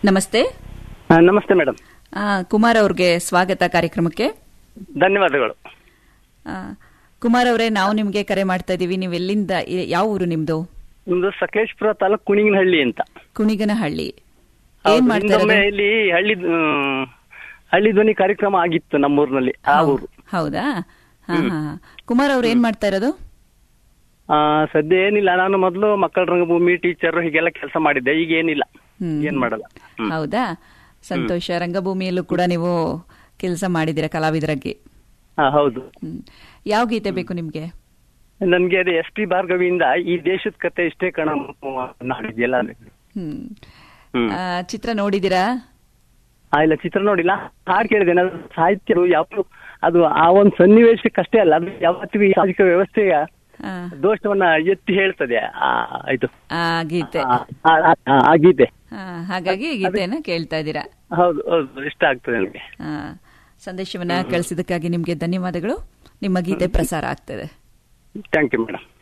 ನಮಸ್ತೆ ಆ, ನಮಸ್ತೆ ಮೇಡಮ್ ಆ, ಕುಮಾರ್ ಅವ್ರಿಗೆ ಸ್ವಾಗತ ಕಾರ್ಯಕ್ರಮಕ್ಕೆ ಧನ್ಯವಾದಗಳು ಆ, ಕುಮಾರ್ ಅವರೇ ನಾವು ನಿಮಗೆ ಕರೆ ಮಾಡ್ತಾ ಇದ್ದೀವಿ ನೀವು ಎಲ್ಲಿಂದ ಎ- ಯಾವ ಊರು ನಿಮ್ದು ನಿಮ್ದು ಸಕಲೇಶ್ಪುರ ತಾಲೂಕು ಕುಣಿಗಿನಹಳ್ಳಿ ಅಂತ ಕುಣಿಗನಹಳ್ಳಿ ಏನ್ ಹೌದು, ಮಾಡ್ತಾ ಹಿಂದೊಮ್ಮೆ ಇರೋದು ಇಲ್ಲಿ ಹಳ್ಳಿ ಆ, ಹಳ್ಳಿ ಧ್ವನಿ ಕಾರ್ಯಕ್ರಮ ಆಗಿತ್ತು ನಮ್ಮೂರಿನಲ್ಲಿ ಆ ಊರು ಹೌದಾ ಹಾ ಹಾ ಕುಮಾರ್ ಅವ್ರು ಏನ್ ಮಾಡ್ತಾ ಇರೋದು ಆ, ಸದ್ಯ ಏನಿಲ್ಲ ನಾನು ಮೊದಲು ಮಕ್ಕಳ ರಂಗಭೂಮಿ ಟೀಚರ್ ಹೀಗೆಲ್ಲ ಕೆಲಸ ಮಾಡಿದ್ದೆ ಈಗ ಏನಿಲ್ಲ ಹ್ಮ್. ಏನ್ ಮಾಡಲ್ಲ ಹ್ಮ್. ಹೌದಾ ಸಂತೋಷ ರಂಗಭೂಮಿಯಲ್ಲೂ ಕೂಡ ನೀವು ಕೆಲಸ ಮಾಡಿದಿರ ಕಲಾವಿದರಾಗಿ ಆ, ಹೌದು ಹ್ಮ್. ಯಾವ ಗೀತೆ ಬೇಕು ನಿಮ್ಗೆ ನನ್ಗೆ ಅದು ಎಸ್ ಪಿ ಭಾರ್ಗವಿಯಿಂದ ಈ ದೇಶದ ಕತೆ ಇಷ್ಟೇ ಕಣ ನಾಡಿದ್ಯಲ್ಲ ಹ್ಮ್ ಹ್ಮ್. ಆ, ಚಿತ್ರ ನೋಡಿದಿರಾ ಆ, ಇಲ್ಲ ಚಿತ್ರ ನೋಡಿಲ್ಲ ಹಾಡು ಕೇಳಿದೆ ನಾನು ಸಾಹಿತ್ಯ ಯಾವ ಅದು ಆ ಒಂದು ಸನ್ನಿವೇಶಕ್ಕಷ್ಟೇ ಅಲ್ಲ ಅದು ಯಾವತ್ತಿಗೂ ಈ ಸಾಮಾಜಿಕ ವ್ಯವಸ್ಥೆಯ ಆ, ದೋಷವನ್ನ ಎತ್ತಿ ಹೇಳ್ತದೆ ಆ ಇದು ಆ ಗೀತೆ ಆ, ಆ, ಆ, ಆ ಗೀತೆ ಆ, ಹಾಗಾಗಿ ಗೀತೆಯನ್ನ ಕೇಳ್ತಾ ಇದ್ದೀರಾ ಹೌದು ಹೌದು ಇಷ್ಟ ಆಗ್ತದೆ ನನಗೆ ಆ, ಸಂದೇಶವನ್ನ ಕಳಿಸಿದ್ದಕ್ಕಾಗಿ ನಿಮ್ಗೆ ಧನ್ಯವಾದಗಳು ನಿಮ್ಮ ಗೀತೆ ಪ್ರಸಾರ ಆಗ್ತದೆ ಥ್ಯಾಂಕ್ ಯು ಮೇಡಮ್